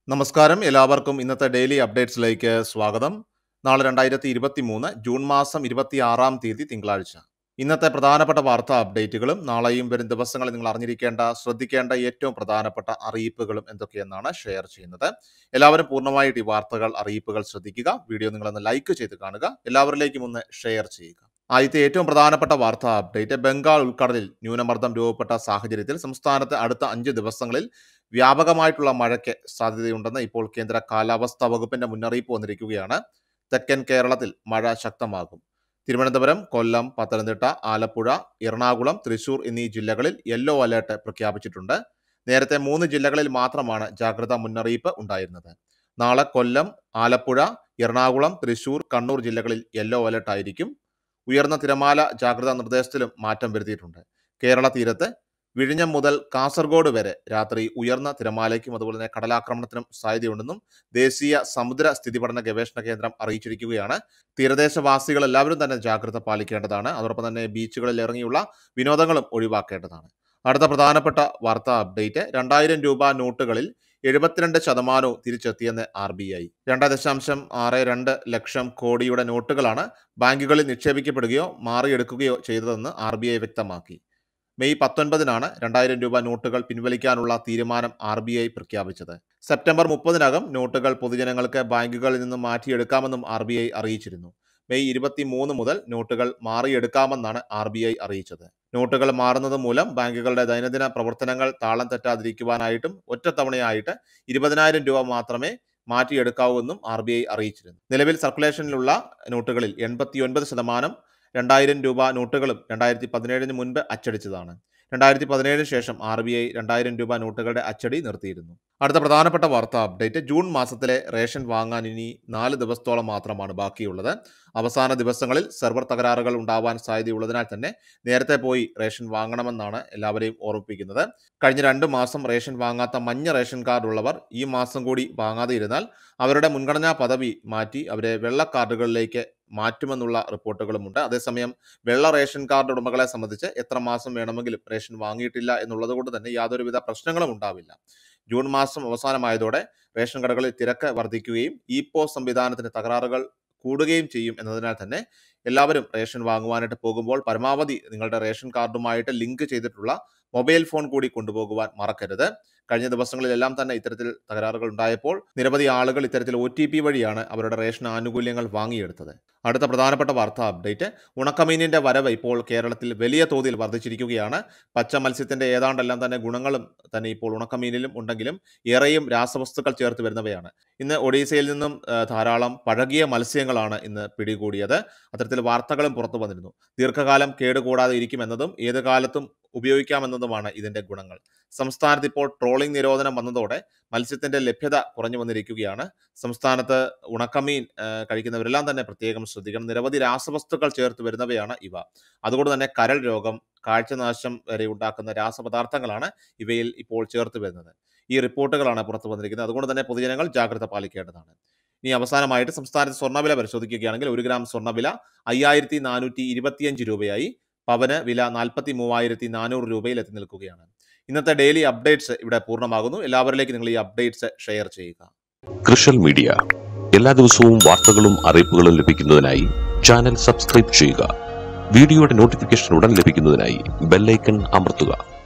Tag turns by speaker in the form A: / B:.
A: നമസ്കാരം എല്ലാവർക്കും ഇന്നത്തെ ഡെയിലി അപ്ഡേറ്റ്സിലേക്ക് സ്വാഗതം നാളെ രണ്ടായിരത്തി ഇരുപത്തി മൂന്ന് ജൂൺ മാസം ഇരുപത്തി ആറാം തീയതി തിങ്കളാഴ്ച ഇന്നത്തെ പ്രധാനപ്പെട്ട വാർത്താ അപ്ഡേറ്റുകളും നാളെയും വരും ദിവസങ്ങളിൽ നിങ്ങൾ അറിഞ്ഞിരിക്കേണ്ട ശ്രദ്ധിക്കേണ്ട ഏറ്റവും പ്രധാനപ്പെട്ട അറിയിപ്പുകളും എന്തൊക്കെയെന്നാണ് ഷെയർ ചെയ്യുന്നത് എല്ലാവരും പൂർണ്ണമായിട്ട് ഈ വാർത്തകൾ അറിയിപ്പുകൾ ശ്രദ്ധിക്കുക വീഡിയോ നിങ്ങളൊന്ന് ലൈക്ക് ചെയ്ത് കാണുക എല്ലാവരിലേക്കും ഒന്ന് ഷെയർ ചെയ്യുക ആദ്യത്തെ ഏറ്റവും പ്രധാനപ്പെട്ട വാർത്താ അപ്ഡേറ്റ് ബംഗാൾ ഉൾക്കടലിൽ ന്യൂനമർദ്ദം രൂപപ്പെട്ട സാഹചര്യത്തിൽ സംസ്ഥാനത്ത് അടുത്ത അഞ്ച് ദിവസങ്ങളിൽ വ്യാപകമായിട്ടുള്ള മഴയ്ക്ക് സാധ്യതയുണ്ടെന്ന് ഇപ്പോൾ കേന്ദ്ര കാലാവസ്ഥാ വകുപ്പിന്റെ മുന്നറിയിപ്പ് വന്നിരിക്കുകയാണ് തെക്കൻ കേരളത്തിൽ മഴ ശക്തമാകും തിരുവനന്തപുരം കൊല്ലം പത്തനംതിട്ട ആലപ്പുഴ എറണാകുളം തൃശൂർ എന്നീ ജില്ലകളിൽ യെല്ലോ അലേർട്ട് പ്രഖ്യാപിച്ചിട്ടുണ്ട് നേരത്തെ മൂന്ന് ജില്ലകളിൽ മാത്രമാണ് ജാഗ്രതാ മുന്നറിയിപ്പ് ഉണ്ടായിരുന്നത് നാളെ കൊല്ലം ആലപ്പുഴ എറണാകുളം തൃശൂർ കണ്ണൂർ ജില്ലകളിൽ യെല്ലോ അലേർട്ട് ആയിരിക്കും ഉയർന്ന തിരമാല ജാഗ്രതാ നിർദ്ദേശത്തിലും മാറ്റം വരുത്തിയിട്ടുണ്ട് കേരള തീരത്ത് വിഴിഞ്ഞം മുതൽ കാസർഗോഡ് വരെ രാത്രി ഉയർന്ന തിരമാലയ്ക്കും അതുപോലെ തന്നെ കടലാക്രമണത്തിനും സാധ്യതയുണ്ടെന്നും ദേശീയ സമുദ്ര സ്ഥിതിപഠന ഗവേഷണ കേന്ദ്രം അറിയിച്ചിരിക്കുകയാണ് തീരദേശവാസികൾ എല്ലാവരും തന്നെ ജാഗ്രത പാലിക്കേണ്ടതാണ് അതോടൊപ്പം തന്നെ ബീച്ചുകളിൽ ഇറങ്ങിയുള്ള വിനോദങ്ങളും ഒഴിവാക്കേണ്ടതാണ് അടുത്ത പ്രധാനപ്പെട്ട വാർത്താ അപ്ഡേറ്റ് രണ്ടായിരം രൂപ നോട്ടുകളിൽ എഴുപത്തിരണ്ട് ശതമാനവും തിരിച്ചെത്തിയെന്ന് ആർ ബി ഐ രണ്ട് ദശാംശം ആറ് രണ്ട് ലക്ഷം കോടിയുടെ നോട്ടുകളാണ് ബാങ്കുകളിൽ നിക്ഷേപിക്കപ്പെടുകയോ മാറിയെടുക്കുകയോ ചെയ്തതെന്ന് ആർ ബി ഐ വ്യക്തമാക്കി മെയ് പത്തൊൻപതിനാണ് രണ്ടായിരം രൂപ നോട്ടുകൾ പിൻവലിക്കാനുള്ള തീരുമാനം ആർ ബി ഐ പ്രഖ്യാപിച്ചത് സെപ്റ്റംബർ മുപ്പതിനകം നോട്ടുകൾ പൊതുജനങ്ങൾക്ക് ബാങ്കുകളിൽ നിന്ന് മാറ്റിയെടുക്കാമെന്നും ആർ ബി ഐ അറിയിച്ചിരുന്നു മെയ് ഇരുപത്തി മൂന്ന് മുതൽ നോട്ടുകൾ മാറിയെടുക്കാമെന്നാണ് ആർ ബി ഐ അറിയിച്ചത് നോട്ടുകൾ മാറുന്നത് മൂലം ബാങ്കുകളുടെ ദൈനംദിന പ്രവർത്തനങ്ങൾ താളം തെറ്റാതിരിക്കുവാനായിട്ടും ഒറ്റത്തവണയായിട്ട് ഇരുപതിനായിരം രൂപ മാത്രമേ മാറ്റിയെടുക്കാവൂ എന്നും ആർ ബി ഐ അറിയിച്ചിരുന്നു നിലവിൽ സർക്കുലേഷനിലുള്ള നോട്ടുകളിൽ എൺപത്തിയൊൻപത് ശതമാനം രണ്ടായിരം രൂപ നോട്ടുകളും രണ്ടായിരത്തി പതിനേഴിന് മുൻപ് അച്ചടിച്ചതാണ് രണ്ടായിരത്തി പതിനേഴിന് ശേഷം ആർ ബി ഐ രണ്ടായിരം രൂപ നോട്ടുകളുടെ അച്ചടി നിർത്തിയിരുന്നു അടുത്ത പ്രധാനപ്പെട്ട വാർത്താ അപ്ഡേറ്റ് ജൂൺ മാസത്തിലെ റേഷൻ വാങ്ങാൻ ഇനി നാല് ദിവസത്തോളം മാത്രമാണ് ബാക്കിയുള്ളത് അവസാന ദിവസങ്ങളിൽ സെർവർ തകരാറുകൾ ഉണ്ടാവാൻ സാധ്യതയുള്ളതിനാൽ തന്നെ നേരത്തെ പോയി റേഷൻ വാങ്ങണമെന്നാണ് എല്ലാവരെയും ഓർമ്മിപ്പിക്കുന്നത് കഴിഞ്ഞ രണ്ട് മാസം റേഷൻ വാങ്ങാത്ത മഞ്ഞ റേഷൻ കാർഡ് ഉള്ളവർ ഈ മാസം കൂടി വാങ്ങാതെ ഇരുന്നാൽ അവരുടെ മുൻഗണനാ പദവി മാറ്റി അവരെ വെള്ള കാർഡുകളിലേക്ക് മാറ്റുമെന്നുള്ള റിപ്പോർട്ടുകളുമുണ്ട് അതേസമയം വെള്ള റേഷൻ കാർഡ് ഉടമകളെ സംബന്ധിച്ച് എത്ര മാസം വേണമെങ്കിലും റേഷൻ വാങ്ങിയിട്ടില്ല എന്നുള്ളത് കൊണ്ട് തന്നെ യാതൊരുവിധ പ്രശ്നങ്ങളും ഉണ്ടാവില്ല ജൂൺ മാസം അവസാനമായതോടെ റേഷൻ കടകളിൽ തിരക്ക് വർദ്ധിക്കുകയും ഇ പോസ് സംവിധാനത്തിന് തകരാറുകൾ കൂടുകയും ചെയ്യും എന്നതിനാൽ തന്നെ എല്ലാവരും റേഷൻ വാങ്ങുവാനായിട്ട് പോകുമ്പോൾ പരമാവധി നിങ്ങളുടെ റേഷൻ കാർഡുമായിട്ട് ലിങ്ക് ചെയ്തിട്ടുള്ള മൊബൈൽ ഫോൺ കൂടി കൊണ്ടുപോകുവാൻ മറക്കരുത് കഴിഞ്ഞ ദിവസങ്ങളിലെല്ലാം തന്നെ ഇത്തരത്തിൽ തകരാറുകൾ ഉണ്ടായപ്പോൾ നിരവധി ആളുകൾ ഇത്തരത്തിൽ ഒ ടി പി വഴിയാണ് അവരുടെ റേഷൻ ആനുകൂല്യങ്ങൾ വാങ്ങിയെടുത്തത് അടുത്ത പ്രധാനപ്പെട്ട വാർത്താ അപ്ഡേറ്റ് ഉണക്കമീനിന്റെ വരവ് ഇപ്പോൾ കേരളത്തിൽ വലിയ തോതിൽ വർദ്ധിച്ചിരിക്കുകയാണ് പച്ച മത്സ്യത്തിന്റെ ഏതാണ്ടെല്ലാം തന്നെ ഗുണങ്ങളും തന്നെ ഇപ്പോൾ ഉണക്കമീനിലും ഉണ്ടെങ്കിലും ഏറെയും രാസവസ്തുക്കൾ ചേർത്ത് വരുന്നവയാണ് ഇന്ന് ഒഡീസയിൽ നിന്നും ആ, ധാരാളം പഴകിയ മത്സ്യങ്ങളാണ് ഇന്ന് പിടികൂടിയത് അത്തരത്തിൽ വാർത്തകളും പുറത്തു വന്നിരുന്നു ദീർഘകാലം കേടുകൂടാതെ ഇരിക്കുമെന്നതും ഏത് കാലത്തും ഉപയോഗിക്കാമെന്നതുമാണ് ഇതിന്റെ ഗുണങ്ങൾ സംസ്ഥാനത്ത് ഇപ്പോൾ ട്രോളിംഗ് നിരോധനം വന്നതോടെ മത്സ്യത്തിന്റെ ലഭ്യത കുറഞ്ഞു വന്നിരിക്കുകയാണ് സംസ്ഥാനത്ത് ഉണക്കമീൻ ആ, കഴിക്കുന്നവരെല്ലാം തന്നെ പ്രത്യേകം ശ്രദ്ധിക്കണം നിരവധി രാസവസ്തുക്കൾ ചേർത്ത് വരുന്നവയാണ് ഇവ അതുകൊണ്ട് തന്നെ കരൾ രോഗം കാഴ്ചനാശം വരെ ഉണ്ടാക്കുന്ന രാസപദാർത്ഥങ്ങളാണ് ഇവയിൽ ഇപ്പോൾ ചേർത്ത് വരുന്നത് ഈ റിപ്പോർട്ടുകളാണ് പുറത്തു വന്നിരിക്കുന്നത് അതുകൊണ്ട് തന്നെ പൊതുജനങ്ങൾ ജാഗ്രത പാലിക്കേണ്ടതാണ് ഇനി അവസാനമായിട്ട് സംസ്ഥാനത്ത് സ്വർണ്ണവില പരിശോധിക്കുകയാണെങ്കിൽ ഒരു ഗ്രാം സ്വർണ്ണവില അയ്യായിരത്തി നാനൂറ്റി ഇരുപത്തിയഞ്ച് രൂപയായി പവന് വില നാൽപ്പത്തി മൂവായിരത്തി നാനൂറ് രൂപയിൽ എത്തി നിൽക്കുകയാണ് ഇന്നത്തെ ഡെയിലി അപ്ഡേറ്റ്സ് ഇവിടെ പൂർണ്ണമാകുന്നു എല്ലാവരിലേക്കും നിങ്ങൾ ഈ അപ്ഡേറ്റ്സ് ഷെയർ ചെയ്യുക
B: കൃഷൽ മീഡിയ എല്ലാ ദിവസവും വാർത്തകളും അറിയിപ്പുകളും ലഭിക്കുന്നതിനായി ചാനൽ സബ്സ്ക്രൈബ് ചെയ്യുക വീഡിയോയുടെ നോട്ടിഫിക്കേഷൻ ഉടൻ ലഭിക്കുന്നതിനായി ബെല്ലൈക്കൺ അമർത്തുക